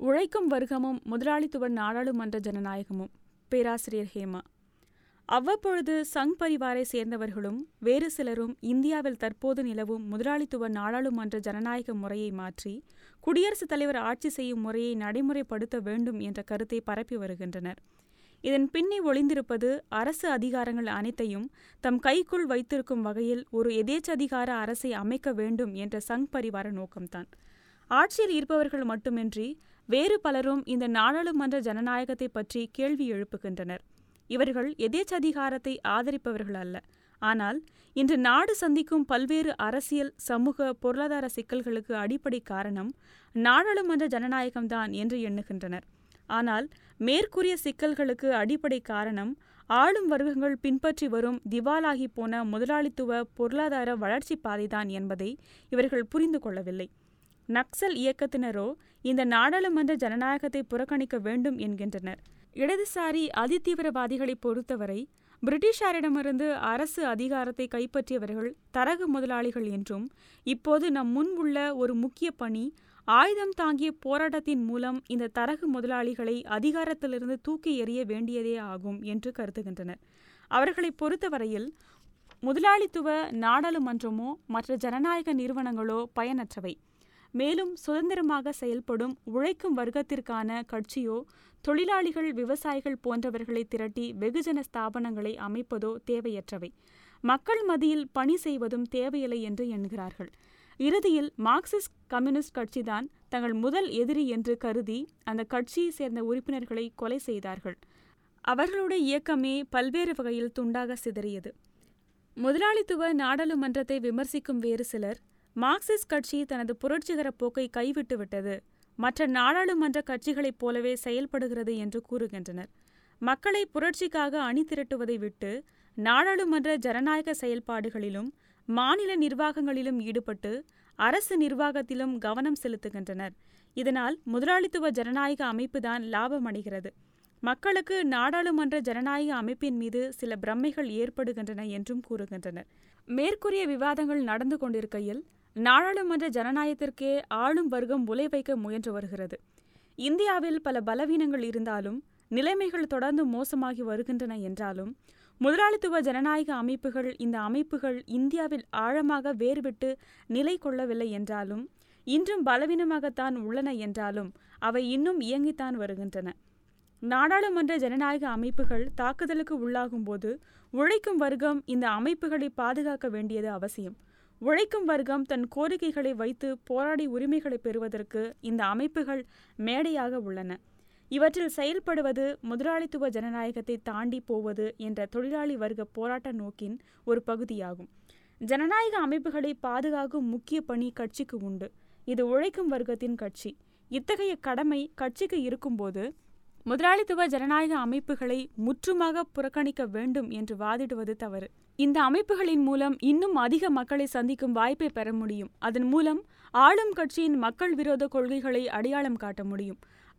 உழைக்கும் வர்க்கமும் முதலாளித்துவ நாடாளுமன்ற ஜனநாயகமும் பேராசிரியர் ஹேமா அவ்வப்பொழுது சங் பரிவாரை சேர்ந்தவர்களும் வேறு சிலரும் இந்தியாவில் தற்போது நிலவும் முதலாளித்துவ நாடாளுமன்ற ஜனநாயக முறையை மாற்றி குடியரசுத் தலைவர் ஆட்சி செய்யும் முறையை நடைமுறைப்படுத்த வேண்டும் என்ற கருத்தை பரப்பி வருகின்றனர் இதன் பின்னே ஒளிந்திருப்பது அரசு அதிகாரங்கள் அனைத்தையும் தம் கைக்குள் வைத்திருக்கும் வகையில் ஒரு எதேச்சதிகார அரசை அமைக்க வேண்டும் என்ற சங் பரிவார நோக்கம்தான் ஆட்சியில் இருப்பவர்கள் மட்டுமின்றி வேறு பலரும் இந்த நாடாளுமன்ற ஜனநாயகத்தை பற்றி கேள்வி எழுப்புகின்றனர் இவர்கள் எதேச்சதிகாரத்தை ஆதரிப்பவர்கள் அல்ல ஆனால் இன்று நாடு சந்திக்கும் பல்வேறு அரசியல் சமூக பொருளாதார சிக்கல்களுக்கு அடிப்படை காரணம் நாடாளுமன்ற ஜனநாயகம்தான் என்று எண்ணுகின்றனர் ஆனால் மேற்கூறிய சிக்கல்களுக்கு அடிப்படை காரணம் ஆளும் வர்க்கங்கள் பின்பற்றி வரும் திவாலாகி போன முதலாளித்துவ பொருளாதார வளர்ச்சி பாதைதான் என்பதை இவர்கள் புரிந்து கொள்ளவில்லை நக்சல் இயக்கத்தினரோ இந்த நாடாளுமன்ற ஜனநாயகத்தை புறக்கணிக்க வேண்டும் என்கின்றனர் இடதுசாரி அதிதீவிரவாதிகளை பொறுத்தவரை பிரிட்டிஷாரிடமிருந்து அரசு அதிகாரத்தை கைப்பற்றியவர்கள் தரகு முதலாளிகள் என்றும் இப்போது நம் முன் உள்ள ஒரு முக்கிய பணி ஆயுதம் தாங்கிய போராட்டத்தின் மூலம் இந்த தரகு முதலாளிகளை அதிகாரத்திலிருந்து தூக்கி எறிய வேண்டியதே ஆகும் என்று கருதுகின்றனர் அவர்களை பொறுத்தவரையில் முதலாளித்துவ நாடாளுமன்றமோ மற்ற ஜனநாயக நிறுவனங்களோ பயனற்றவை மேலும் சுதந்திரமாக செயல்படும் உழைக்கும் வர்க்கத்திற்கான கட்சியோ தொழிலாளிகள் விவசாயிகள் போன்றவர்களை திரட்டி வெகுஜன ஸ்தாபனங்களை அமைப்பதோ தேவையற்றவை மக்கள் மத்தியில் பணி செய்வதும் தேவையில்லை என்று எண்ணுகிறார்கள் இறுதியில் மார்க்சிஸ்ட் கம்யூனிஸ்ட் கட்சிதான் தங்கள் முதல் எதிரி என்று கருதி அந்த கட்சியை சேர்ந்த உறுப்பினர்களை கொலை செய்தார்கள் அவர்களுடைய இயக்கமே பல்வேறு வகையில் துண்டாக சிதறியது முதலாளித்துவ நாடாளுமன்றத்தை விமர்சிக்கும் வேறு சிலர் மார்க்சிஸ்ட் கட்சி தனது புரட்சிகர போக்கை கைவிட்டு விட்டது மற்ற நாடாளுமன்ற கட்சிகளைப் போலவே செயல்படுகிறது என்று கூறுகின்றனர் மக்களை புரட்சிக்காக அணி திரட்டுவதை விட்டு நாடாளுமன்ற ஜனநாயக செயல்பாடுகளிலும் மாநில நிர்வாகங்களிலும் ஈடுபட்டு அரசு நிர்வாகத்திலும் கவனம் செலுத்துகின்றனர் இதனால் முதலாளித்துவ ஜனநாயக அமைப்புதான் லாபமடைகிறது மக்களுக்கு நாடாளுமன்ற ஜனநாயக அமைப்பின் மீது சில பிரமைகள் ஏற்படுகின்றன என்றும் கூறுகின்றனர் மேற்கூறிய விவாதங்கள் நடந்து கொண்டிருக்கையில் நாடாளுமன்ற ஜனநாயகத்திற்கே ஆளும் வர்க்கம் உலை வைக்க முயன்று வருகிறது இந்தியாவில் பல பலவீனங்கள் இருந்தாலும் நிலைமைகள் தொடர்ந்து மோசமாகி வருகின்றன என்றாலும் முதலாளித்துவ ஜனநாயக அமைப்புகள் இந்த அமைப்புகள் இந்தியாவில் ஆழமாக வேறுவிட்டு நிலை கொள்ளவில்லை என்றாலும் இன்றும் பலவீனமாகத்தான் உள்ளன என்றாலும் அவை இன்னும் இயங்கித்தான் வருகின்றன நாடாளுமன்ற ஜனநாயக அமைப்புகள் தாக்குதலுக்கு உள்ளாகும்போது உழைக்கும் வர்க்கம் இந்த அமைப்புகளை பாதுகாக்க வேண்டியது அவசியம் உழைக்கும் வர்க்கம் தன் கோரிக்கைகளை வைத்து போராடி உரிமைகளை பெறுவதற்கு இந்த அமைப்புகள் மேடையாக உள்ளன இவற்றில் செயல்படுவது முதலாளித்துவ ஜனநாயகத்தை தாண்டி போவது என்ற தொழிலாளி வர்க்க போராட்ட நோக்கின் ஒரு பகுதியாகும் ஜனநாயக அமைப்புகளை பாதுகாக்கும் முக்கிய பணி கட்சிக்கு உண்டு இது உழைக்கும் வர்க்கத்தின் கட்சி இத்தகைய கடமை கட்சிக்கு இருக்கும்போது முதலாளித்துவ ஜனநாயக அமைப்புகளை முற்றுமாக புறக்கணிக்க வேண்டும் என்று வாதிடுவது தவறு இந்த அமைப்புகளின் மூலம் இன்னும் அதிக மக்களை சந்திக்கும் வாய்ப்பை பெற முடியும் அதன் மூலம் ஆளும் கட்சியின் மக்கள் விரோத கொள்கைகளை அடையாளம் காட்ட முடியும்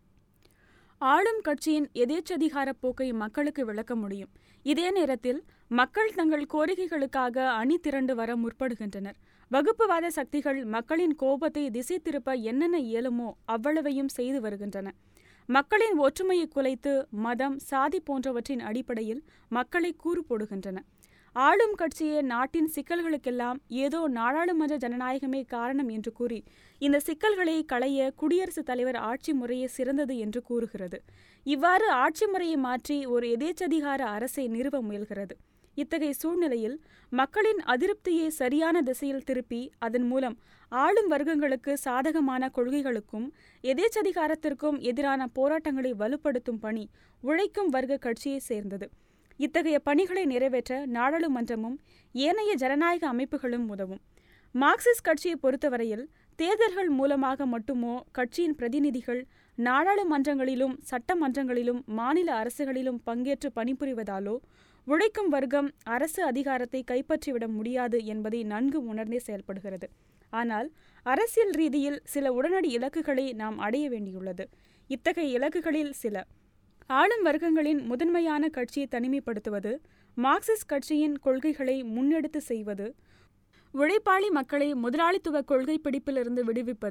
ஆளும் கட்சியின் எதேச்சதிகார போக்கை மக்களுக்கு விளக்க முடியும் இதே நேரத்தில் மக்கள் தங்கள் கோரிக்கைகளுக்காக அணி திரண்டு வர முற்படுகின்றனர் வகுப்புவாத சக்திகள் மக்களின் கோபத்தை திசை திருப்ப என்னென்ன இயலுமோ அவ்வளவையும் செய்து வருகின்றன மக்களின் ஒற்றுமையை குலைத்து மதம் சாதி போன்றவற்றின் அடிப்படையில் மக்களை கூறு போடுகின்றன ஆளும் கட்சியே நாட்டின் சிக்கல்களுக்கெல்லாம் ஏதோ நாடாளுமன்ற ஜனநாயகமே காரணம் என்று கூறி இந்த சிக்கல்களை களைய குடியரசுத் தலைவர் ஆட்சி முறையே சிறந்தது என்று கூறுகிறது இவ்வாறு ஆட்சி முறையை மாற்றி ஒரு எதேச்சதிகார அரசை நிறுவ முயல்கிறது இத்தகைய சூழ்நிலையில் மக்களின் அதிருப்தியை சரியான திசையில் திருப்பி அதன் மூலம் ஆளும் வர்க்கங்களுக்கு சாதகமான கொள்கைகளுக்கும் எதேச்சதிகாரத்திற்கும் எதிரான போராட்டங்களை வலுப்படுத்தும் பணி உழைக்கும் வர்க்க கட்சியை சேர்ந்தது இத்தகைய பணிகளை நிறைவேற்ற நாடாளுமன்றமும் ஏனைய ஜனநாயக அமைப்புகளும் உதவும் மார்க்சிஸ்ட் கட்சியை பொறுத்தவரையில் தேர்தல்கள் மூலமாக மட்டுமோ கட்சியின் பிரதிநிதிகள் நாடாளுமன்றங்களிலும் சட்டமன்றங்களிலும் மாநில அரசுகளிலும் பங்கேற்று பணிபுரிவதாலோ உழைக்கும் வர்க்கம் அரசு அதிகாரத்தை கைப்பற்றிவிட முடியாது என்பதை நன்கு உணர்ந்தே செயல்படுகிறது ஆனால் அரசியல் ரீதியில் சில உடனடி இலக்குகளை நாம் அடைய வேண்டியுள்ளது இத்தகைய இலக்குகளில் சில ஆளும் வர்க்கங்களின் முதன்மையான கட்சியை தனிமைப்படுத்துவது மார்க்சிஸ்ட் கட்சியின் கொள்கைகளை முன்னெடுத்து செய்வது உழைப்பாளி மக்களை முதலாளித்துவ கொள்கை பிடிப்பிலிருந்து விடுவிப்பது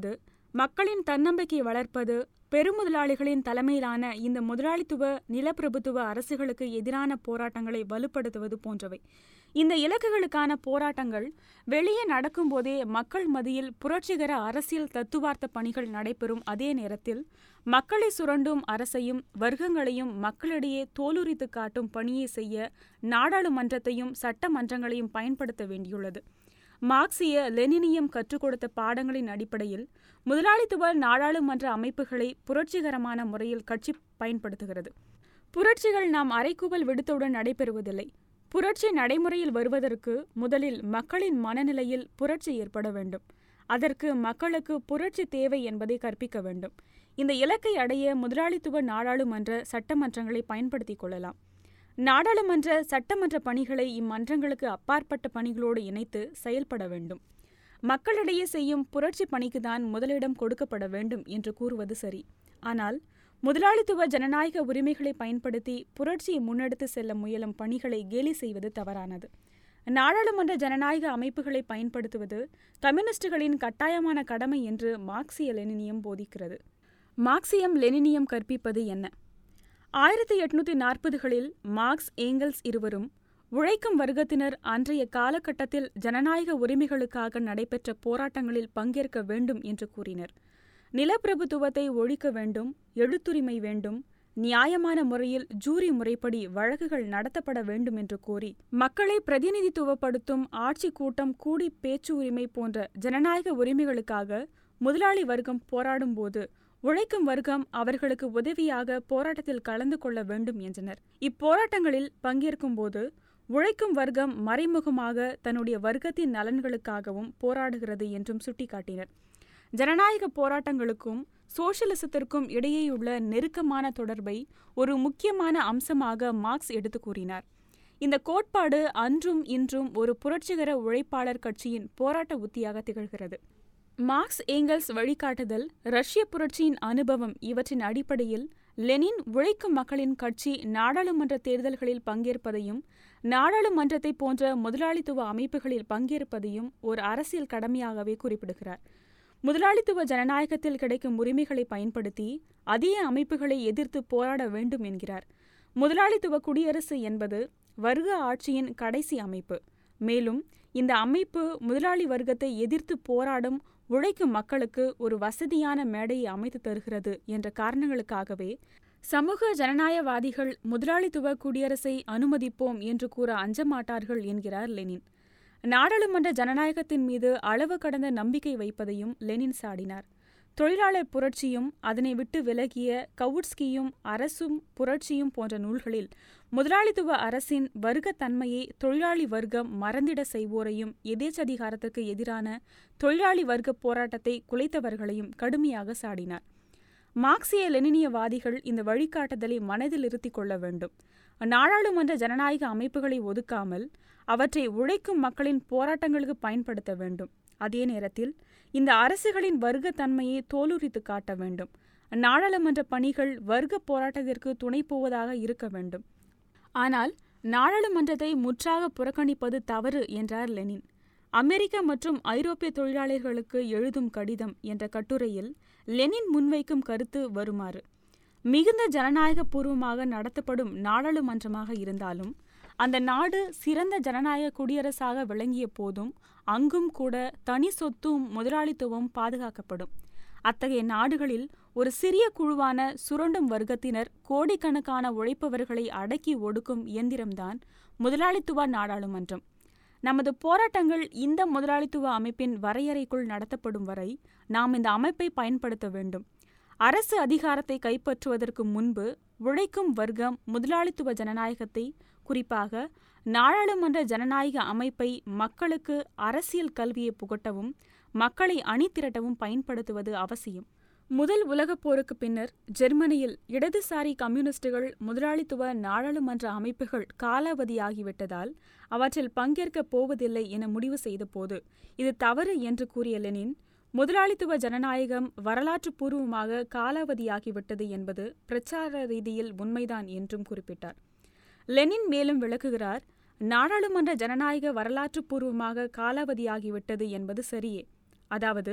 மக்களின் தன்னம்பிக்கையை வளர்ப்பது பெருமுதலாளிகளின் தலைமையிலான இந்த முதலாளித்துவ நிலப்பிரபுத்துவ அரசுகளுக்கு எதிரான போராட்டங்களை வலுப்படுத்துவது போன்றவை இந்த இலக்குகளுக்கான போராட்டங்கள் வெளியே நடக்கும்போதே மக்கள் மத்தியில் புரட்சிகர அரசியல் தத்துவார்த்த பணிகள் நடைபெறும் அதே நேரத்தில் மக்களை சுரண்டும் அரசையும் வர்க்கங்களையும் மக்களிடையே தோலுரித்து காட்டும் பணியை செய்ய நாடாளுமன்றத்தையும் சட்டமன்றங்களையும் பயன்படுத்த வேண்டியுள்ளது மார்க்சிய லெனினியம் கற்றுக் கொடுத்த பாடங்களின் அடிப்படையில் முதலாளித்துவ நாடாளுமன்ற அமைப்புகளை புரட்சிகரமான முறையில் கட்சி பயன்படுத்துகிறது புரட்சிகள் நாம் அரைக்கூவல் விடுத்தவுடன் நடைபெறுவதில்லை புரட்சி நடைமுறையில் வருவதற்கு முதலில் மக்களின் மனநிலையில் புரட்சி ஏற்பட வேண்டும் அதற்கு மக்களுக்கு புரட்சி தேவை என்பதை கற்பிக்க வேண்டும் இந்த இலக்கை அடைய முதலாளித்துவ நாடாளுமன்ற சட்டமன்றங்களை பயன்படுத்திக் கொள்ளலாம் நாடாளுமன்ற சட்டமன்ற பணிகளை இம்மன்றங்களுக்கு அப்பாற்பட்ட பணிகளோடு இணைத்து செயல்பட வேண்டும் மக்களிடையே செய்யும் புரட்சி பணிக்குதான் முதலிடம் கொடுக்கப்பட வேண்டும் என்று கூறுவது சரி ஆனால் முதலாளித்துவ ஜனநாயக உரிமைகளை பயன்படுத்தி புரட்சியை முன்னெடுத்து செல்ல முயலும் பணிகளை கேலி செய்வது தவறானது நாடாளுமன்ற ஜனநாயக அமைப்புகளை பயன்படுத்துவது கம்யூனிஸ்டுகளின் கட்டாயமான கடமை என்று மார்க்சிய லெனினியம் போதிக்கிறது மார்க்சியம் லெனினியம் கற்பிப்பது என்ன ஆயிரத்தி எட்நூத்தி நாற்பதுகளில் மார்க்ஸ் ஏங்கல்ஸ் இருவரும் உழைக்கும் வர்க்கத்தினர் அன்றைய காலகட்டத்தில் ஜனநாயக உரிமைகளுக்காக நடைபெற்ற போராட்டங்களில் பங்கேற்க வேண்டும் என்று கூறினர் நிலப்பிரபுத்துவத்தை ஒழிக்க வேண்டும் எழுத்துரிமை வேண்டும் நியாயமான முறையில் ஜூரி முறைப்படி வழக்குகள் நடத்தப்பட வேண்டும் என்று கோரி மக்களை பிரதிநிதித்துவப்படுத்தும் ஆட்சி கூட்டம் கூடி பேச்சு உரிமை போன்ற ஜனநாயக உரிமைகளுக்காக முதலாளி வர்க்கம் போராடும்போது உழைக்கும் வர்க்கம் அவர்களுக்கு உதவியாக போராட்டத்தில் கலந்து கொள்ள வேண்டும் என்றனர் இப்போராட்டங்களில் பங்கேற்கும்போது உழைக்கும் வர்க்கம் மறைமுகமாக தன்னுடைய வர்க்கத்தின் நலன்களுக்காகவும் போராடுகிறது என்றும் சுட்டிக்காட்டினர் ஜனநாயக போராட்டங்களுக்கும் சோசியலிசத்திற்கும் இடையேயுள்ள நெருக்கமான தொடர்பை ஒரு முக்கியமான அம்சமாக மார்க்ஸ் எடுத்து கூறினார் இந்த கோட்பாடு அன்றும் இன்றும் ஒரு புரட்சிகர உழைப்பாளர் கட்சியின் போராட்ட உத்தியாக திகழ்கிறது மார்க்ஸ் ஏங்கல்ஸ் வழிகாட்டுதல் ரஷ்ய புரட்சியின் அனுபவம் இவற்றின் அடிப்படையில் லெனின் உழைக்கும் மக்களின் கட்சி நாடாளுமன்ற தேர்தல்களில் பங்கேற்பதையும் நாடாளுமன்றத்தை போன்ற முதலாளித்துவ அமைப்புகளில் பங்கேற்பதையும் ஒரு அரசியல் கடமையாகவே குறிப்பிடுகிறார் முதலாளித்துவ ஜனநாயகத்தில் கிடைக்கும் உரிமைகளை பயன்படுத்தி அதே அமைப்புகளை எதிர்த்து போராட வேண்டும் என்கிறார் முதலாளித்துவ குடியரசு என்பது வர்க்க ஆட்சியின் கடைசி அமைப்பு மேலும் இந்த அமைப்பு முதலாளி வர்க்கத்தை எதிர்த்து போராடும் உழைக்கும் மக்களுக்கு ஒரு வசதியான மேடையை அமைத்து தருகிறது என்ற காரணங்களுக்காகவே சமூக ஜனநாயகவாதிகள் முதலாளித்துவ குடியரசை அனுமதிப்போம் என்று கூற அஞ்சமாட்டார்கள் என்கிறார் லெனின் நாடாளுமன்ற ஜனநாயகத்தின் மீது அளவு கடந்த நம்பிக்கை வைப்பதையும் லெனின் சாடினார் தொழிலாளர் புரட்சியும் அதனை விட்டு விலகிய கவுட்ஸ்கியும் அரசும் புரட்சியும் போன்ற நூல்களில் முதலாளித்துவ அரசின் வர்க்கத்தன்மையை தொழிலாளி வர்க்கம் மறந்திட செய்வோரையும் எதேச்சதிகாரத்திற்கு எதிரான தொழிலாளி வர்க்க போராட்டத்தை குலைத்தவர்களையும் கடுமையாக சாடினார் மார்க்சிய லெனினியவாதிகள் இந்த வழிகாட்டுதலை மனதில் இருத்திக் கொள்ள வேண்டும் நாடாளுமன்ற ஜனநாயக அமைப்புகளை ஒதுக்காமல் அவற்றை உழைக்கும் மக்களின் போராட்டங்களுக்கு பயன்படுத்த வேண்டும் அதே நேரத்தில் இந்த அரசுகளின் வர்க்கத்தன்மையை தோலுரித்து காட்ட வேண்டும் நாடாளுமன்ற பணிகள் வர்க்க போராட்டத்திற்கு துணை போவதாக இருக்க வேண்டும் ஆனால் நாடாளுமன்றத்தை முற்றாக புறக்கணிப்பது தவறு என்றார் லெனின் அமெரிக்க மற்றும் ஐரோப்பிய தொழிலாளர்களுக்கு எழுதும் கடிதம் என்ற கட்டுரையில் லெனின் முன்வைக்கும் கருத்து வருமாறு மிகுந்த ஜனநாயக பூர்வமாக நடத்தப்படும் நாடாளுமன்றமாக இருந்தாலும் அந்த நாடு சிறந்த ஜனநாயக குடியரசாக விளங்கிய போதும் அங்கும் கூட தனி சொத்தும் முதலாளித்துவம் பாதுகாக்கப்படும் அத்தகைய நாடுகளில் ஒரு சிறிய குழுவான சுரண்டும் வர்க்கத்தினர் கோடிக்கணக்கான உழைப்பவர்களை அடக்கி ஒடுக்கும் இயந்திரம்தான் முதலாளித்துவ நாடாளுமன்றம் நமது போராட்டங்கள் இந்த முதலாளித்துவ அமைப்பின் வரையறைக்குள் நடத்தப்படும் வரை நாம் இந்த அமைப்பை பயன்படுத்த வேண்டும் அரசு அதிகாரத்தை கைப்பற்றுவதற்கு முன்பு உழைக்கும் வர்க்கம் முதலாளித்துவ ஜனநாயகத்தை குறிப்பாக நாடாளுமன்ற ஜனநாயக அமைப்பை மக்களுக்கு அரசியல் கல்வியை புகட்டவும் மக்களை அணிதிரட்டவும் பயன்படுத்துவது அவசியம் முதல் உலகப் போருக்கு பின்னர் ஜெர்மனியில் இடதுசாரி கம்யூனிஸ்டுகள் முதலாளித்துவ நாடாளுமன்ற அமைப்புகள் காலாவதியாகிவிட்டதால் அவற்றில் பங்கேற்கப் போவதில்லை என முடிவு செய்தபோது இது தவறு என்று கூறிய லெனின் முதலாளித்துவ ஜனநாயகம் வரலாற்று பூர்வமாக காலாவதியாகிவிட்டது என்பது பிரச்சார ரீதியில் உண்மைதான் என்றும் குறிப்பிட்டார் லெனின் மேலும் விளக்குகிறார் நாடாளுமன்ற ஜனநாயக வரலாற்று பூர்வமாக காலாவதியாகிவிட்டது என்பது சரியே அதாவது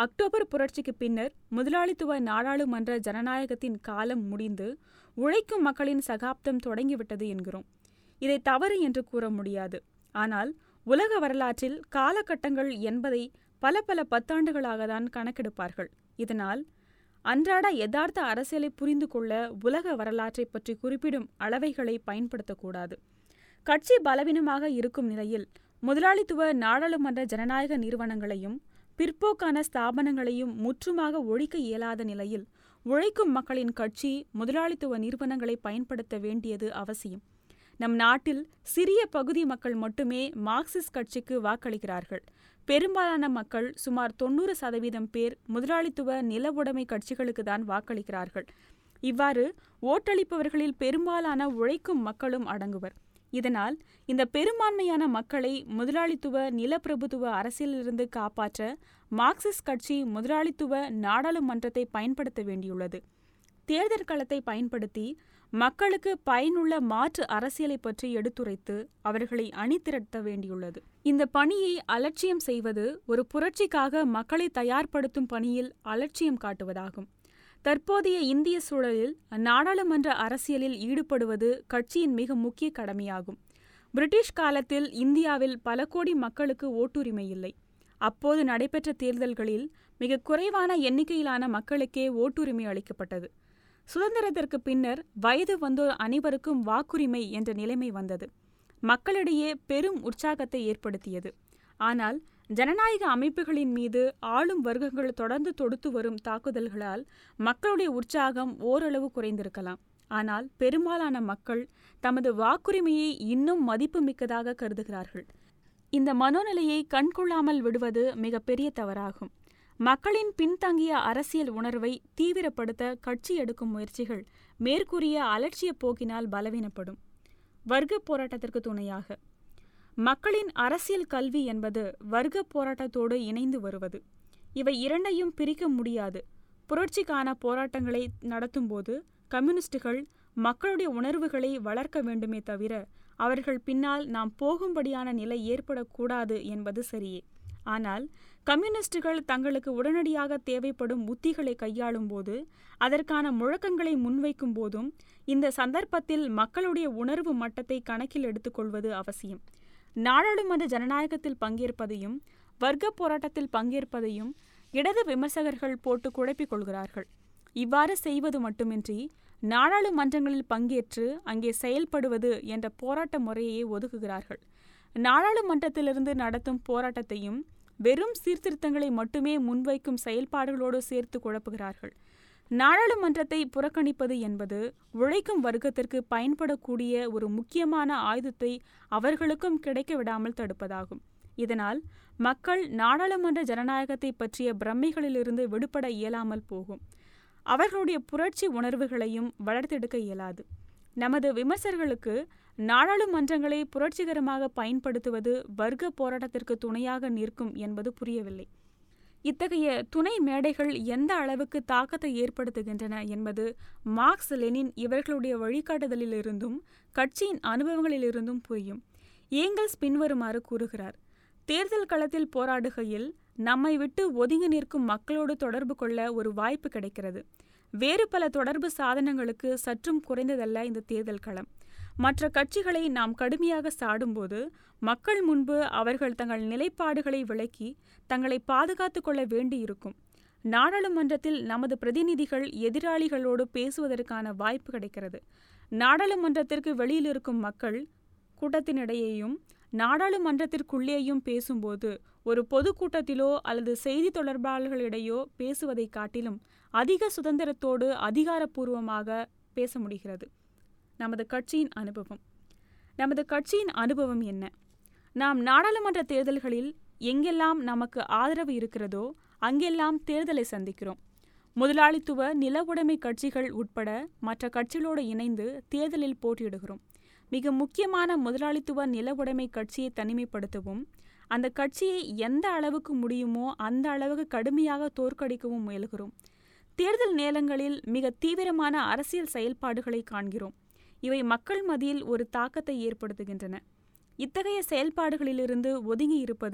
அக்டோபர் புரட்சிக்கு பின்னர் முதலாளித்துவ நாடாளுமன்ற ஜனநாயகத்தின் காலம் முடிந்து உழைக்கும் மக்களின் சகாப்தம் தொடங்கிவிட்டது என்கிறோம் இதை தவறு என்று கூற முடியாது ஆனால் உலக வரலாற்றில் காலகட்டங்கள் என்பதை பல பல பத்தாண்டுகளாக தான் கணக்கெடுப்பார்கள் இதனால் அன்றாட யதார்த்த அரசியலை புரிந்து கொள்ள உலக வரலாற்றை பற்றி குறிப்பிடும் அளவைகளை பயன்படுத்தக்கூடாது கட்சி பலவீனமாக இருக்கும் நிலையில் முதலாளித்துவ நாடாளுமன்ற ஜனநாயக நிறுவனங்களையும் பிற்போக்கான ஸ்தாபனங்களையும் முற்றுமாக ஒழிக்க இயலாத நிலையில் உழைக்கும் மக்களின் கட்சி முதலாளித்துவ நிறுவனங்களை பயன்படுத்த வேண்டியது அவசியம் நம் நாட்டில் சிறிய பகுதி மக்கள் மட்டுமே மார்க்சிஸ்ட் கட்சிக்கு வாக்களிக்கிறார்கள் பெரும்பாலான மக்கள் சுமார் தொண்ணூறு சதவீதம் பேர் முதலாளித்துவ நில உடைமை கட்சிகளுக்கு தான் வாக்களிக்கிறார்கள் இவ்வாறு ஓட்டளிப்பவர்களில் பெரும்பாலான உழைக்கும் மக்களும் அடங்குவர் இதனால் இந்த பெரும்பான்மையான மக்களை முதலாளித்துவ நிலப்பிரபுத்துவ அரசியலிலிருந்து காப்பாற்ற மார்க்சிஸ்ட் கட்சி முதலாளித்துவ நாடாளுமன்றத்தை பயன்படுத்த வேண்டியுள்ளது தேர்தல் களத்தை பயன்படுத்தி மக்களுக்கு பயனுள்ள மாற்று அரசியலை பற்றி எடுத்துரைத்து அவர்களை அணிதிரட்ட வேண்டியுள்ளது இந்த பணியை அலட்சியம் செய்வது ஒரு புரட்சிக்காக மக்களை தயார்படுத்தும் பணியில் அலட்சியம் காட்டுவதாகும் தற்போதைய இந்திய சூழலில் நாடாளுமன்ற அரசியலில் ஈடுபடுவது கட்சியின் மிக முக்கிய கடமையாகும் பிரிட்டிஷ் காலத்தில் இந்தியாவில் பல கோடி மக்களுக்கு ஓட்டுரிமை இல்லை அப்போது நடைபெற்ற தேர்தல்களில் மிக குறைவான எண்ணிக்கையிலான மக்களுக்கே ஓட்டுரிமை அளிக்கப்பட்டது சுதந்திரத்திற்கு பின்னர் வயது வந்தோர் அனைவருக்கும் வாக்குரிமை என்ற நிலைமை வந்தது மக்களிடையே பெரும் உற்சாகத்தை ஏற்படுத்தியது ஆனால் ஜனநாயக அமைப்புகளின் மீது ஆளும் வர்க்கங்கள் தொடர்ந்து தொடுத்து வரும் தாக்குதல்களால் மக்களுடைய உற்சாகம் ஓரளவு குறைந்திருக்கலாம் ஆனால் பெரும்பாலான மக்கள் தமது வாக்குரிமையை இன்னும் மதிப்புமிக்கதாக கருதுகிறார்கள் இந்த மனோநிலையை கண்கொள்ளாமல் விடுவது மிகப்பெரிய தவறாகும் மக்களின் பின்தங்கிய அரசியல் உணர்வை தீவிரப்படுத்த கட்சி எடுக்கும் முயற்சிகள் மேற்கூறிய அலட்சிய போக்கினால் பலவீனப்படும் வர்க்க போராட்டத்திற்கு துணையாக மக்களின் அரசியல் கல்வி என்பது வர்க்க போராட்டத்தோடு இணைந்து வருவது இவை இரண்டையும் பிரிக்க முடியாது புரட்சிக்கான போராட்டங்களை நடத்தும்போது கம்யூனிஸ்டுகள் மக்களுடைய உணர்வுகளை வளர்க்க வேண்டுமே தவிர அவர்கள் பின்னால் நாம் போகும்படியான நிலை ஏற்படக்கூடாது என்பது சரியே ஆனால் கம்யூனிஸ்டுகள் தங்களுக்கு உடனடியாக தேவைப்படும் உத்திகளை கையாளும் போது அதற்கான முழக்கங்களை முன்வைக்கும் போதும் இந்த சந்தர்ப்பத்தில் மக்களுடைய உணர்வு மட்டத்தை கணக்கில் எடுத்துக்கொள்வது அவசியம் நாடாளுமன்ற ஜனநாயகத்தில் பங்கேற்பதையும் வர்க்க போராட்டத்தில் பங்கேற்பதையும் இடது விமர்சகர்கள் போட்டு குழப்பிக் கொள்கிறார்கள் இவ்வாறு செய்வது மட்டுமின்றி நாடாளுமன்றங்களில் பங்கேற்று அங்கே செயல்படுவது என்ற போராட்ட முறையை ஒதுக்குகிறார்கள் நாடாளுமன்றத்திலிருந்து நடத்தும் போராட்டத்தையும் வெறும் சீர்திருத்தங்களை மட்டுமே முன்வைக்கும் செயல்பாடுகளோடு சேர்த்து குழப்புகிறார்கள் நாடாளுமன்றத்தை புறக்கணிப்பது என்பது உழைக்கும் வர்க்கத்திற்கு பயன்படக்கூடிய ஒரு முக்கியமான ஆயுதத்தை அவர்களுக்கும் கிடைக்க விடாமல் தடுப்பதாகும் இதனால் மக்கள் நாடாளுமன்ற ஜனநாயகத்தை பற்றிய பிரமைகளிலிருந்து விடுபட இயலாமல் போகும் அவர்களுடைய புரட்சி உணர்வுகளையும் வளர்த்தெடுக்க இயலாது நமது விமர்சகர்களுக்கு நாடாளுமன்றங்களை புரட்சிகரமாக பயன்படுத்துவது வர்க்க போராட்டத்திற்கு துணையாக நிற்கும் என்பது புரியவில்லை இத்தகைய துணை மேடைகள் எந்த அளவுக்கு தாக்கத்தை ஏற்படுத்துகின்றன என்பது மார்க்ஸ் லெனின் இவர்களுடைய வழிகாட்டுதலிலிருந்தும் கட்சியின் அனுபவங்களிலிருந்தும் புரியும் ஏங்கல்ஸ் பின்வருமாறு கூறுகிறார் தேர்தல் களத்தில் போராடுகையில் நம்மை விட்டு ஒதுங்கி நிற்கும் மக்களோடு தொடர்பு கொள்ள ஒரு வாய்ப்பு கிடைக்கிறது வேறு பல தொடர்பு சாதனங்களுக்கு சற்றும் குறைந்ததல்ல இந்த தேர்தல் களம் மற்ற கட்சிகளை நாம் கடுமையாக சாடும்போது மக்கள் முன்பு அவர்கள் தங்கள் நிலைப்பாடுகளை விளக்கி தங்களை பாதுகாத்துக் கொள்ள வேண்டியிருக்கும் நாடாளுமன்றத்தில் நமது பிரதிநிதிகள் எதிராளிகளோடு பேசுவதற்கான வாய்ப்பு கிடைக்கிறது நாடாளுமன்றத்திற்கு வெளியில் இருக்கும் மக்கள் கூட்டத்தினிடையேயும் நாடாளுமன்றத்திற்குள்ளேயும் பேசும்போது ஒரு பொதுக்கூட்டத்திலோ அல்லது செய்தி தொடர்பாளர்களிடையோ பேசுவதை காட்டிலும் அதிக சுதந்திரத்தோடு அதிகாரப்பூர்வமாக பேச முடிகிறது நமது கட்சியின் அனுபவம் நமது கட்சியின் அனுபவம் என்ன நாம் நாடாளுமன்ற தேர்தல்களில் எங்கெல்லாம் நமக்கு ஆதரவு இருக்கிறதோ அங்கெல்லாம் தேர்தலை சந்திக்கிறோம் முதலாளித்துவ நில உடைமை கட்சிகள் உட்பட மற்ற கட்சிகளோடு இணைந்து தேர்தலில் போட்டியிடுகிறோம் மிக முக்கியமான முதலாளித்துவ நில உடைமை கட்சியை தனிமைப்படுத்தவும் அந்த கட்சியை எந்த அளவுக்கு முடியுமோ அந்த அளவுக்கு கடுமையாக தோற்கடிக்கவும் முயல்கிறோம் தேர்தல் நேரங்களில் மிக தீவிரமான அரசியல் செயல்பாடுகளை காண்கிறோம் இவை மக்கள் மத்தியில் ஒரு தாக்கத்தை ஏற்படுத்துகின்றன இத்தகைய செயல்பாடுகளிலிருந்து ஒதுங்கி இருப்பது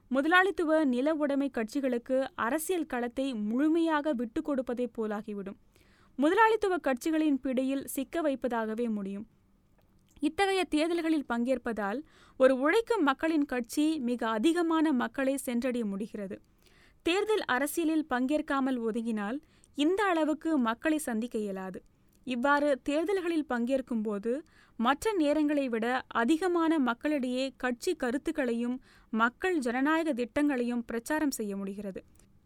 முதலாளித்துவ நில உடைமை கட்சிகளுக்கு அரசியல் களத்தை முழுமையாக விட்டு கொடுப்பதைப் போலாகிவிடும் முதலாளித்துவ கட்சிகளின் பிடியில் சிக்க வைப்பதாகவே முடியும் இத்தகைய தேர்தல்களில் பங்கேற்பதால் ஒரு உழைக்கும் மக்களின் கட்சி மிக அதிகமான மக்களை சென்றடைய முடிகிறது தேர்தல் அரசியலில் பங்கேற்காமல் ஒதுங்கினால் இந்த அளவுக்கு மக்களை சந்திக்க இயலாது இவ்வாறு தேர்தல்களில் பங்கேற்கும் போது மற்ற நேரங்களை விட அதிகமான மக்களிடையே கட்சி கருத்துக்களையும் மக்கள் ஜனநாயக திட்டங்களையும் பிரச்சாரம் செய்ய முடிகிறது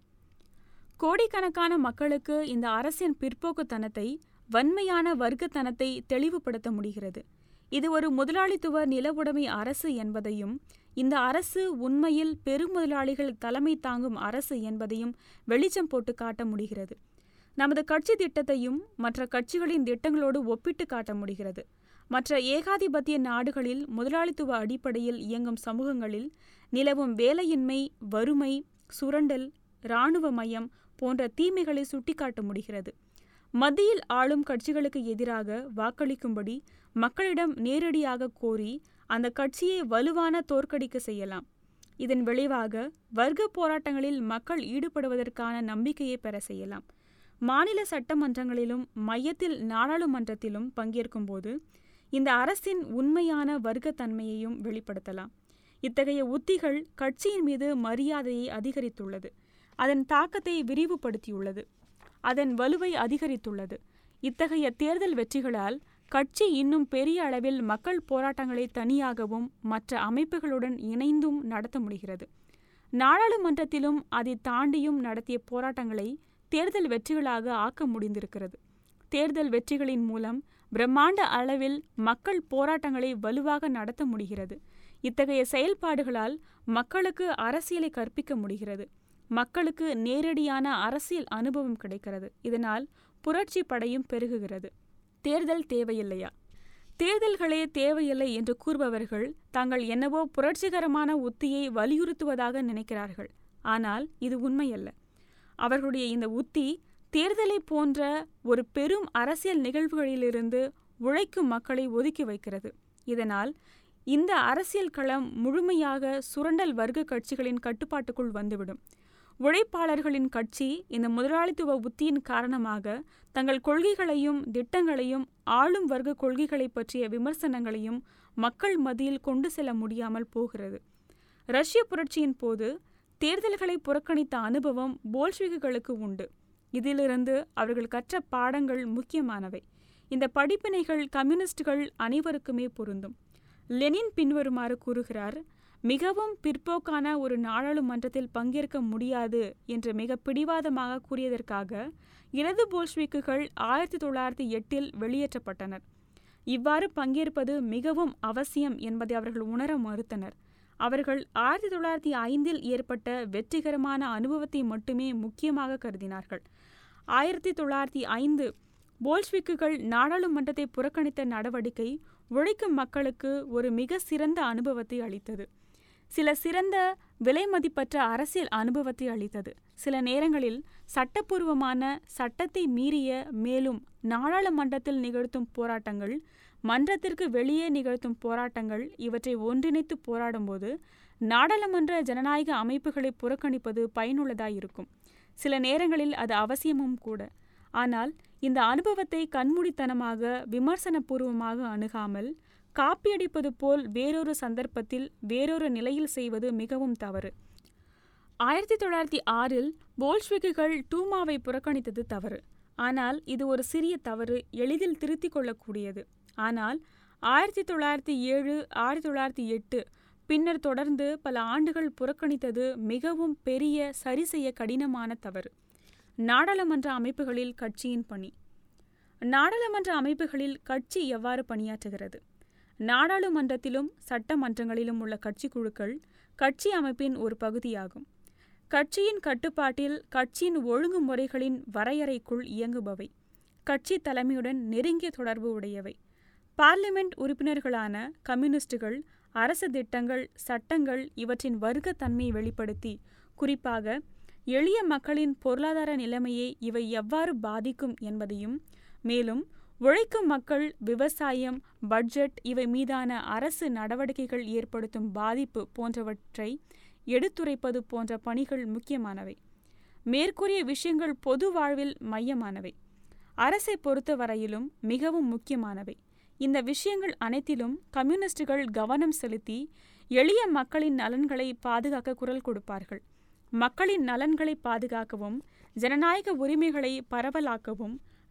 கோடிக்கணக்கான மக்களுக்கு இந்த அரசின் பிற்போக்குத்தனத்தை வன்மையான வர்க்கத்தனத்தை தெளிவுபடுத்த முடிகிறது இது ஒரு முதலாளித்துவ நிலவுடைமை அரசு என்பதையும் இந்த அரசு உண்மையில் பெருமுதலாளிகள் தலைமை தாங்கும் அரசு என்பதையும் வெளிச்சம் போட்டு காட்ட முடிகிறது நமது கட்சி திட்டத்தையும் மற்ற கட்சிகளின் திட்டங்களோடு ஒப்பிட்டு காட்ட முடிகிறது மற்ற ஏகாதிபத்திய நாடுகளில் முதலாளித்துவ அடிப்படையில் இயங்கும் சமூகங்களில் நிலவும் வேலையின்மை வறுமை சுரண்டல் இராணுவ மயம் போன்ற தீமைகளை சுட்டிக்காட்ட முடிகிறது மத்தியில் ஆளும் கட்சிகளுக்கு எதிராக வாக்களிக்கும்படி மக்களிடம் நேரடியாக கோரி அந்த கட்சியை வலுவான தோற்கடிக்க செய்யலாம் இதன் விளைவாக வர்க்க போராட்டங்களில் மக்கள் ஈடுபடுவதற்கான நம்பிக்கையை பெற செய்யலாம் மாநில சட்டமன்றங்களிலும் மையத்தில் நாடாளுமன்றத்திலும் பங்கேற்கும்போது இந்த அரசின் உண்மையான வர்க்கத்தன்மையையும் வெளிப்படுத்தலாம் இத்தகைய உத்திகள் கட்சியின் மீது மரியாதையை அதிகரித்துள்ளது அதன் தாக்கத்தை விரிவுபடுத்தியுள்ளது அதன் வலுவை அதிகரித்துள்ளது இத்தகைய தேர்தல் வெற்றிகளால் கட்சி இன்னும் பெரிய அளவில் மக்கள் போராட்டங்களை தனியாகவும் மற்ற அமைப்புகளுடன் இணைந்தும் நடத்த முடிகிறது நாடாளுமன்றத்திலும் அதை தாண்டியும் நடத்திய போராட்டங்களை தேர்தல் வெற்றிகளாக ஆக்க முடிந்திருக்கிறது தேர்தல் வெற்றிகளின் மூலம் பிரம்மாண்ட அளவில் மக்கள் போராட்டங்களை வலுவாக நடத்த முடிகிறது இத்தகைய செயல்பாடுகளால் மக்களுக்கு அரசியலை கற்பிக்க முடிகிறது மக்களுக்கு நேரடியான அரசியல் அனுபவம் கிடைக்கிறது இதனால் புரட்சி படையும் பெருகுகிறது தேர்தல் தேவையில்லையா தேர்தல்களே தேவையில்லை என்று கூறுபவர்கள் தாங்கள் என்னவோ புரட்சிகரமான உத்தியை வலியுறுத்துவதாக நினைக்கிறார்கள் ஆனால் இது உண்மையல்ல அவர்களுடைய இந்த உத்தி தேர்தலை போன்ற ஒரு பெரும் அரசியல் நிகழ்வுகளிலிருந்து உழைக்கும் மக்களை ஒதுக்கி வைக்கிறது இதனால் இந்த அரசியல் களம் முழுமையாக சுரண்டல் வர்க்க கட்சிகளின் கட்டுப்பாட்டுக்குள் வந்துவிடும் உழைப்பாளர்களின் கட்சி இந்த முதலாளித்துவ உத்தியின் காரணமாக தங்கள் கொள்கைகளையும் திட்டங்களையும் ஆளும் வர்க்க கொள்கைகளை பற்றிய விமர்சனங்களையும் மக்கள் மத்தியில் கொண்டு செல்ல முடியாமல் போகிறது ரஷ்ய புரட்சியின் போது தேர்தல்களை புறக்கணித்த அனுபவம் போல்ஷ்விகுகளுக்கு உண்டு இதிலிருந்து அவர்கள் கற்ற பாடங்கள் முக்கியமானவை இந்த படிப்பினைகள் கம்யூனிஸ்டுகள் அனைவருக்குமே பொருந்தும் லெனின் பின்வருமாறு கூறுகிறார் மிகவும் பிற்போக்கான ஒரு நாடாளுமன்றத்தில் பங்கேற்க முடியாது என்று மிக பிடிவாதமாக கூறியதற்காக இடது போல்ஷ்விக்குகள் ஆயிரத்தி தொள்ளாயிரத்தி எட்டில் வெளியேற்றப்பட்டனர் இவ்வாறு பங்கேற்பது மிகவும் அவசியம் என்பதை அவர்கள் உணர மறுத்தனர் அவர்கள் ஆயிரத்தி தொள்ளாயிரத்தி ஐந்தில் ஏற்பட்ட வெற்றிகரமான அனுபவத்தை மட்டுமே முக்கியமாக கருதினார்கள் ஆயிரத்தி தொள்ளாயிரத்தி ஐந்து போல்ஷ்விக்குகள் நாடாளுமன்றத்தை புறக்கணித்த நடவடிக்கை உழைக்கும் மக்களுக்கு ஒரு மிக சிறந்த அனுபவத்தை அளித்தது சில சிறந்த விலைமதிப்பற்ற அரசியல் அனுபவத்தை அளித்தது சில நேரங்களில் சட்டப்பூர்வமான சட்டத்தை மீறிய மேலும் நாடாளுமன்றத்தில் நிகழ்த்தும் போராட்டங்கள் மன்றத்திற்கு வெளியே நிகழ்த்தும் போராட்டங்கள் இவற்றை ஒன்றிணைத்து போராடும்போது நாடாளுமன்ற ஜனநாயக அமைப்புகளை புறக்கணிப்பது பயனுள்ளதாயிருக்கும் சில நேரங்களில் அது அவசியமும் கூட ஆனால் இந்த அனுபவத்தை கண்மூடித்தனமாக விமர்சனபூர்வமாக அணுகாமல் காப்பியடிப்பது போல் வேறொரு சந்தர்ப்பத்தில் வேறொரு நிலையில் செய்வது மிகவும் தவறு ஆயிரத்தி தொள்ளாயிரத்தி ஆறில் போல்ஷ்விக்குகள் டூமாவை புறக்கணித்தது தவறு ஆனால் இது ஒரு சிறிய தவறு எளிதில் திருத்திக் கொள்ளக்கூடியது ஆனால் ஆயிரத்தி தொள்ளாயிரத்தி ஏழு ஆயிரத்தி தொள்ளாயிரத்தி எட்டு பின்னர் தொடர்ந்து பல ஆண்டுகள் புறக்கணித்தது மிகவும் பெரிய சரி செய்ய கடினமான தவறு நாடாளுமன்ற அமைப்புகளில் கட்சியின் பணி நாடாளுமன்ற அமைப்புகளில் கட்சி எவ்வாறு பணியாற்றுகிறது நாடாளுமன்றத்திலும் சட்டமன்றங்களிலும் உள்ள கட்சி குழுக்கள் கட்சி அமைப்பின் ஒரு பகுதியாகும் கட்சியின் கட்டுப்பாட்டில் கட்சியின் ஒழுங்குமுறைகளின் வரையறைக்குள் இயங்குபவை கட்சி தலைமையுடன் நெருங்கிய தொடர்பு உடையவை பார்லிமெண்ட் உறுப்பினர்களான கம்யூனிஸ்டுகள் அரசு திட்டங்கள் சட்டங்கள் இவற்றின் வர்க்கத்தன்மையை வெளிப்படுத்தி குறிப்பாக எளிய மக்களின் பொருளாதார நிலைமையை இவை எவ்வாறு பாதிக்கும் என்பதையும் மேலும் உழைக்கும் மக்கள் விவசாயம் பட்ஜெட் இவை மீதான அரசு நடவடிக்கைகள் ஏற்படுத்தும் பாதிப்பு போன்றவற்றை எடுத்துரைப்பது போன்ற பணிகள் முக்கியமானவை மேற்கூறிய விஷயங்கள் பொது வாழ்வில் மையமானவை அரசை பொறுத்த வரையிலும் மிகவும் முக்கியமானவை இந்த விஷயங்கள் அனைத்திலும் கம்யூனிஸ்டுகள் கவனம் செலுத்தி எளிய மக்களின் நலன்களை பாதுகாக்க குரல் கொடுப்பார்கள் மக்களின் நலன்களை பாதுகாக்கவும் ஜனநாயக உரிமைகளை பரவலாக்கவும்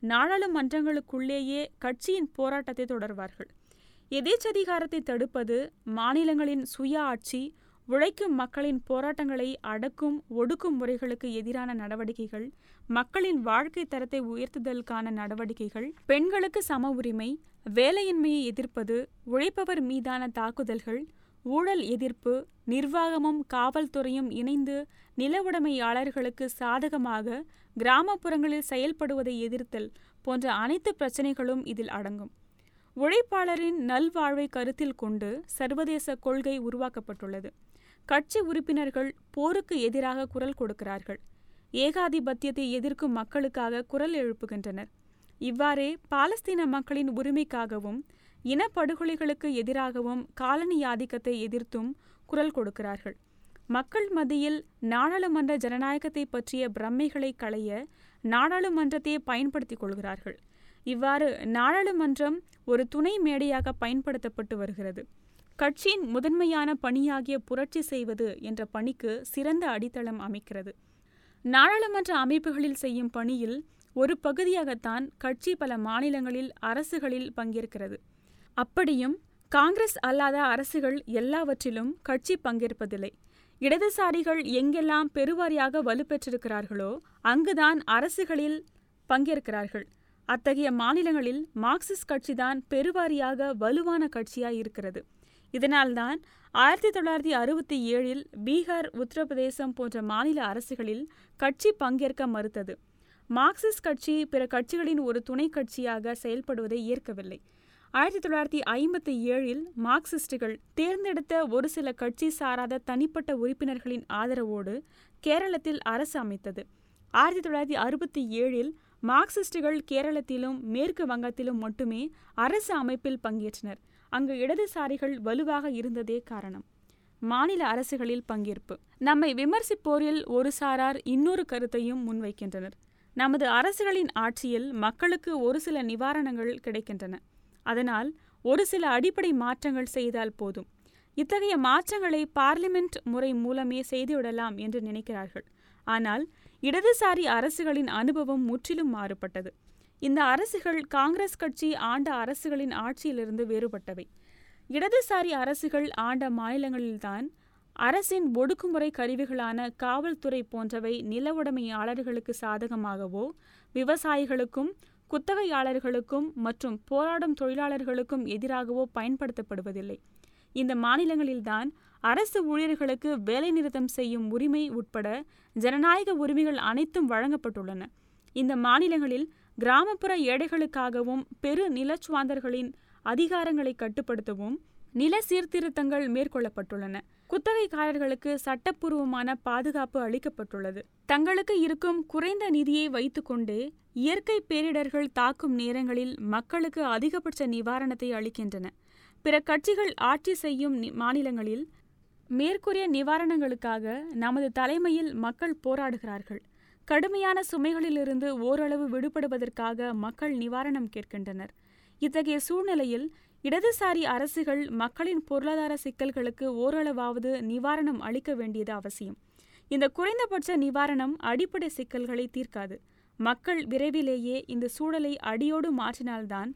நாடாளுமன்றங்களுக்குள்ளேயே கட்சியின் போராட்டத்தை தொடர்வார்கள் எதேச்சதிகாரத்தை தடுப்பது மாநிலங்களின் சுய ஆட்சி உழைக்கும் மக்களின் போராட்டங்களை அடக்கும் ஒடுக்கும் முறைகளுக்கு எதிரான நடவடிக்கைகள் மக்களின் வாழ்க்கை தரத்தை உயர்த்துதலுக்கான நடவடிக்கைகள் பெண்களுக்கு சம உரிமை வேலையின்மையை எதிர்ப்பது உழைப்பவர் மீதான தாக்குதல்கள் ஊழல் எதிர்ப்பு நிர்வாகமும் காவல்துறையும் இணைந்து நில உடைமையாளர்களுக்கு சாதகமாக கிராமப்புறங்களில் செயல்படுவதை எதிர்த்தல் போன்ற அனைத்து பிரச்சினைகளும் இதில் அடங்கும் உழைப்பாளரின் நல்வாழ்வை கருத்தில் கொண்டு சர்வதேச கொள்கை உருவாக்கப்பட்டுள்ளது கட்சி உறுப்பினர்கள் போருக்கு எதிராக குரல் கொடுக்கிறார்கள் ஏகாதிபத்தியத்தை எதிர்க்கும் மக்களுக்காக குரல் எழுப்புகின்றனர் இவ்வாறே பாலஸ்தீன மக்களின் உரிமைக்காகவும் இனப்படுகொலைகளுக்கு எதிராகவும் காலனி ஆதிக்கத்தை எதிர்த்தும் குரல் கொடுக்கிறார்கள் மக்கள் மத்தியில் நாடாளுமன்ற ஜனநாயகத்தை பற்றிய பிரமைகளை களைய நாடாளுமன்றத்தையே பயன்படுத்திக் கொள்கிறார்கள் இவ்வாறு நாடாளுமன்றம் ஒரு துணை மேடையாக பயன்படுத்தப்பட்டு வருகிறது கட்சியின் முதன்மையான பணியாகிய புரட்சி செய்வது என்ற பணிக்கு சிறந்த அடித்தளம் அமைக்கிறது நாடாளுமன்ற அமைப்புகளில் செய்யும் பணியில் ஒரு பகுதியாகத்தான் கட்சி பல மாநிலங்களில் அரசுகளில் பங்கேற்கிறது அப்படியும் காங்கிரஸ் அல்லாத அரசுகள் எல்லாவற்றிலும் கட்சி பங்கேற்பதில்லை இடதுசாரிகள் எங்கெல்லாம் பெருவாரியாக வலுப்பெற்றிருக்கிறார்களோ அங்குதான் அரசுகளில் பங்கேற்கிறார்கள் அத்தகைய மாநிலங்களில் மார்க்சிஸ்ட் கட்சிதான் பெருவாரியாக வலுவான கட்சியாய் இருக்கிறது இதனால்தான் ஆயிரத்தி தொள்ளாயிரத்தி அறுபத்தி ஏழில் பீகார் உத்தரப்பிரதேசம் போன்ற மாநில அரசுகளில் கட்சி பங்கேற்க மறுத்தது மார்க்சிஸ்ட் கட்சி பிற கட்சிகளின் ஒரு துணை கட்சியாக செயல்படுவதை ஏற்கவில்லை ஆயிரத்தி தொள்ளாயிரத்தி ஐம்பத்தி ஏழில் மார்க்சிஸ்டுகள் தேர்ந்தெடுத்த ஒரு சில கட்சி சாராத தனிப்பட்ட உறுப்பினர்களின் ஆதரவோடு கேரளத்தில் அரசு அமைத்தது ஆயிரத்தி தொள்ளாயிரத்தி அறுபத்தி ஏழில் மார்க்சிஸ்டுகள் கேரளத்திலும் மேற்கு வங்கத்திலும் மட்டுமே அரசு அமைப்பில் பங்கேற்றனர் அங்கு இடதுசாரிகள் வலுவாக இருந்ததே காரணம் மாநில அரசுகளில் பங்கேற்பு நம்மை விமர்சிப்போரில் ஒரு சாரார் இன்னொரு கருத்தையும் முன்வைக்கின்றனர் நமது அரசுகளின் ஆட்சியில் மக்களுக்கு ஒரு சில நிவாரணங்கள் கிடைக்கின்றன அதனால் ஒரு சில அடிப்படை மாற்றங்கள் செய்தால் போதும் இத்தகைய மாற்றங்களை பார்லிமெண்ட் முறை மூலமே செய்துவிடலாம் என்று நினைக்கிறார்கள் ஆனால் இடதுசாரி அரசுகளின் அனுபவம் முற்றிலும் மாறுபட்டது இந்த அரசுகள் காங்கிரஸ் கட்சி ஆண்ட அரசுகளின் ஆட்சியிலிருந்து வேறுபட்டவை இடதுசாரி அரசுகள் ஆண்ட மாநிலங்களில்தான் அரசின் ஒடுக்குமுறை கருவிகளான காவல்துறை போன்றவை நில உடைமையாளர்களுக்கு சாதகமாகவோ விவசாயிகளுக்கும் குத்தகையாளர்களுக்கும் மற்றும் போராடும் தொழிலாளர்களுக்கும் எதிராகவோ பயன்படுத்தப்படுவதில்லை இந்த மாநிலங்களில்தான் அரசு ஊழியர்களுக்கு வேலைநிறுத்தம் செய்யும் உரிமை உட்பட ஜனநாயக உரிமைகள் அனைத்தும் வழங்கப்பட்டுள்ளன இந்த மாநிலங்களில் கிராமப்புற ஏழைகளுக்காகவும் பெரு நிலச்சுவாந்தர்களின் அதிகாரங்களை கட்டுப்படுத்தவும் நில சீர்திருத்தங்கள் மேற்கொள்ளப்பட்டுள்ளன குத்தகைக்காரர்களுக்கு சட்டப்பூர்வமான பாதுகாப்பு அளிக்கப்பட்டுள்ளது தங்களுக்கு இருக்கும் குறைந்த நிதியை வைத்துக்கொண்டே இயற்கை பேரிடர்கள் தாக்கும் நேரங்களில் மக்களுக்கு அதிகபட்ச நிவாரணத்தை அளிக்கின்றன பிற கட்சிகள் ஆட்சி செய்யும் மாநிலங்களில் மேற்கூறிய நிவாரணங்களுக்காக நமது தலைமையில் மக்கள் போராடுகிறார்கள் கடுமையான சுமைகளிலிருந்து ஓரளவு விடுபடுவதற்காக மக்கள் நிவாரணம் கேட்கின்றனர் இத்தகைய சூழ்நிலையில் இடதுசாரி அரசுகள் மக்களின் பொருளாதார சிக்கல்களுக்கு ஓரளவாவது நிவாரணம் அளிக்க வேண்டியது அவசியம் இந்த குறைந்தபட்ச நிவாரணம் அடிப்படை சிக்கல்களை தீர்க்காது மக்கள் விரைவிலேயே இந்த சூழலை அடியோடு மாற்றினால்தான்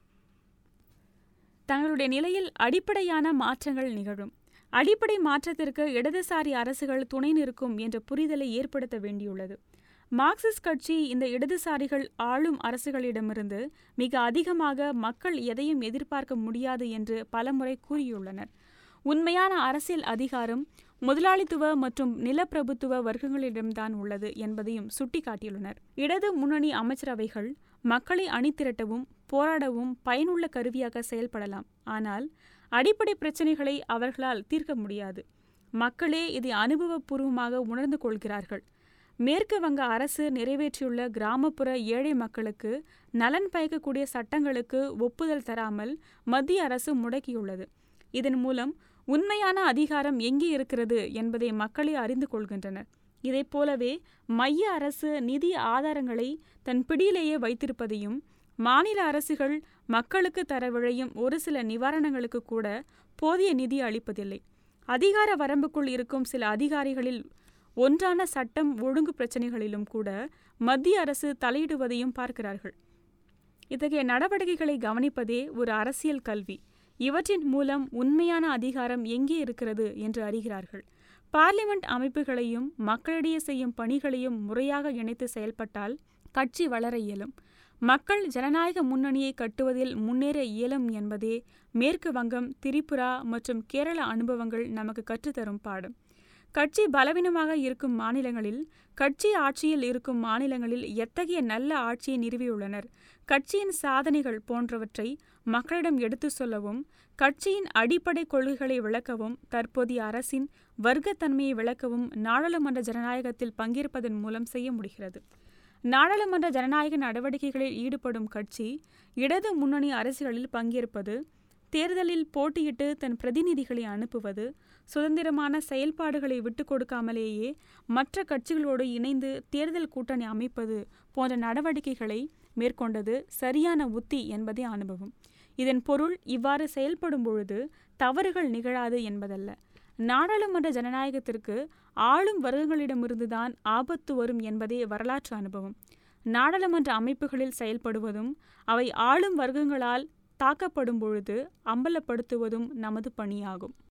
தங்களுடைய நிலையில் அடிப்படையான மாற்றங்கள் நிகழும் அடிப்படை மாற்றத்திற்கு இடதுசாரி அரசுகள் துணை நிற்கும் என்ற புரிதலை ஏற்படுத்த வேண்டியுள்ளது மார்க்சிஸ்ட் கட்சி இந்த இடதுசாரிகள் ஆளும் அரசுகளிடமிருந்து மிக அதிகமாக மக்கள் எதையும் எதிர்பார்க்க முடியாது என்று பலமுறை கூறியுள்ளனர் உண்மையான அரசியல் அதிகாரம் முதலாளித்துவ மற்றும் நிலப்பிரபுத்துவ வர்க்கங்களிடம்தான் உள்ளது என்பதையும் சுட்டிக்காட்டியுள்ளனர் இடது முன்னணி அமைச்சரவைகள் மக்களை அணிதிரட்டவும் போராடவும் பயனுள்ள கருவியாக செயல்படலாம் ஆனால் அடிப்படை பிரச்சினைகளை அவர்களால் தீர்க்க முடியாது மக்களே இதை அனுபவபூர்வமாக உணர்ந்து கொள்கிறார்கள் மேற்கு வங்க அரசு நிறைவேற்றியுள்ள கிராமப்புற ஏழை மக்களுக்கு நலன் பயக்கக்கூடிய சட்டங்களுக்கு ஒப்புதல் தராமல் மத்திய அரசு முடக்கியுள்ளது இதன் மூலம் உண்மையான அதிகாரம் எங்கே இருக்கிறது என்பதை மக்களே அறிந்து கொள்கின்றனர் இதைப் போலவே மைய அரசு நிதி ஆதாரங்களை தன் பிடியிலேயே வைத்திருப்பதையும் மாநில அரசுகள் மக்களுக்கு தர விழையும் ஒரு சில நிவாரணங்களுக்கு கூட போதிய நிதி அளிப்பதில்லை அதிகார வரம்புக்குள் இருக்கும் சில அதிகாரிகளில் ஒன்றான சட்டம் ஒழுங்கு பிரச்சனைகளிலும் கூட மத்திய அரசு தலையிடுவதையும் பார்க்கிறார்கள் இத்தகைய நடவடிக்கைகளை கவனிப்பதே ஒரு அரசியல் கல்வி இவற்றின் மூலம் உண்மையான அதிகாரம் எங்கே இருக்கிறது என்று அறிகிறார்கள் பார்லிமெண்ட் அமைப்புகளையும் மக்களிடையே செய்யும் பணிகளையும் முறையாக இணைத்து செயல்பட்டால் கட்சி வளர இயலும் மக்கள் ஜனநாயக முன்னணியை கட்டுவதில் முன்னேற இயலும் என்பதே மேற்கு வங்கம் திரிபுரா மற்றும் கேரள அனுபவங்கள் நமக்கு கற்றுத்தரும் பாடம் கட்சி பலவீனமாக இருக்கும் மாநிலங்களில் கட்சி ஆட்சியில் இருக்கும் மாநிலங்களில் எத்தகைய நல்ல ஆட்சியை நிறுவியுள்ளனர் கட்சியின் சாதனைகள் போன்றவற்றை மக்களிடம் எடுத்து சொல்லவும் கட்சியின் அடிப்படை கொள்கைகளை விளக்கவும் தற்போதைய அரசின் வர்க்கத்தன்மையை விளக்கவும் நாடாளுமன்ற ஜனநாயகத்தில் பங்கேற்பதன் மூலம் செய்ய முடிகிறது நாடாளுமன்ற ஜனநாயக நடவடிக்கைகளில் ஈடுபடும் கட்சி இடது முன்னணி அரசுகளில் பங்கேற்பது தேர்தலில் போட்டியிட்டு தன் பிரதிநிதிகளை அனுப்புவது சுதந்திரமான செயல்பாடுகளை விட்டு கொடுக்காமலேயே மற்ற கட்சிகளோடு இணைந்து தேர்தல் கூட்டணி அமைப்பது போன்ற நடவடிக்கைகளை மேற்கொண்டது சரியான உத்தி என்பதே அனுபவம் இதன் பொருள் இவ்வாறு செயல்படும் பொழுது தவறுகள் நிகழாது என்பதல்ல நாடாளுமன்ற ஜனநாயகத்திற்கு ஆளும் வர்க்கங்களிடமிருந்துதான் ஆபத்து வரும் என்பதே வரலாற்று அனுபவம் நாடாளுமன்ற அமைப்புகளில் செயல்படுவதும் அவை ஆளும் வர்க்கங்களால் தாக்கப்படும் பொழுது அம்பலப்படுத்துவதும் நமது பணியாகும்